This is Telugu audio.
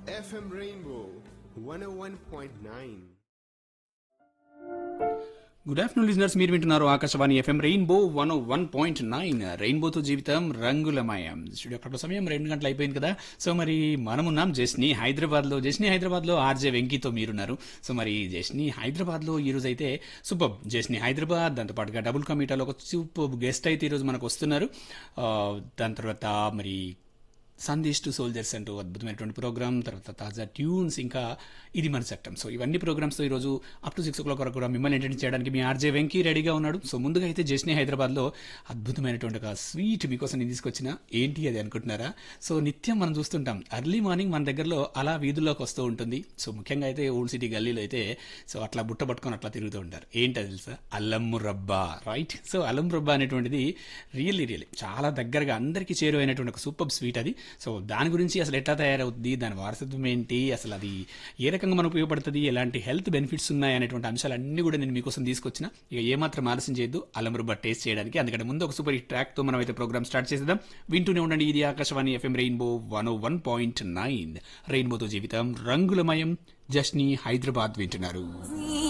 FM Rainbow 101.9. Good afternoon listeners మీరు వింటున్నారు Akashvani FM rainbow one one point nine రెయిన్బోతో జీవితం రంగులమయం స్టూడియో అక్కడ సమయం రెండు గంటలు అయిపోయింది కదా సో మరి మనమున్నాం జస్ని హైదరాబాద్ లో జస్ని హైదరాబాద్ లో ఆర్జే వెంకీతో మీరున్నారు సో మరి జస్ని హైదరాబాద్ లో ఈ రోజు అయితే సూపర్ జస్ని హైదరాబాద్ దాంతో పాటుగా డబుల్ కమిటాలో ఒక సూపర్ గెస్ట్ అయితే ఈరోజు మనకు వస్తున్నారు ఆ, దాని తర్వాత మరి సందేశ్ టు సోల్జర్స్ అంటూ అద్భుతమైనటువంటి ప్రోగ్రామ్ తర్వాత తాజా ట్యూన్స్ ఇంకా ఇది మన చట్టం సో ఇవన్నీ ప్రోగ్రామ్స్తో ఈరోజు up to six o'clock వరకు కూడా మిమ్మల్ని ఎంటర్టైన్ చేయడానికి మీ ఆర్జే వెంకీ రెడీగా ఉన్నాడు సో ముందుగా అయితే జస్ని హైదరాబాద్లో అద్భుతమైనటువంటి ఒక స్వీట్ మీకోసం నేను తీసుకొచ్చిన ఏంటి అది అనుకుంటున్నారా సో నిత్యం మనం చూస్తుంటాం అర్లీ మార్నింగ్ మన దగ్గరలో అలా వీధుల్లోకి వస్తూ ఉంటుంది సో ముఖ్యంగా అయితే ఓల్డ్ సిటీ గల్లీలో అయితే సో అట్లా బుట్ట పట్టుకొని అట్లా తిరుగుతూ ఉంటారు ఏంటి అది తెలుసా అల్లం రబ్బా రైట్ సో అల్లం రబ్బా అనేటువంటిది రియల్లీ రియల్లీ చాలా దగ్గరగా అందరికీ చేరువైనటువంటి ఒక సూపర్ స్వీట్ అది సో దాని గురించి అసలు ఎట్లా తయారవుతుంది దాని వారసత్వం ఏంటి అసలు అది ఏ రకంగా మనకు ఉపయోగపడుతుంది ఎలాంటి హెల్త్ బెనిఫిట్స్ ఉన్నాయి అనేటువంటి అంశాలన్నీ కూడా నేను మీకోసం తీసుకొచ్చిన ఇక ఏమాత్రం ఆలస్యం చేయొద్దు అల్లం రుబ్బా టేస్ట్ చేయడానికి అందుకంటే ముందు ఒక సూపర్ హిట్ ట్రాక్ తో మనం అయితే ప్రోగ్రామ్ స్టార్ట్ చేసేద్దాం వింటూనే ఉండండి ఇది Akashvani FM rainbow one one point nine రెయిన్బోతో జీవితం రంగులమయం జస్ని హైదరాబాద్ వింటున్నారు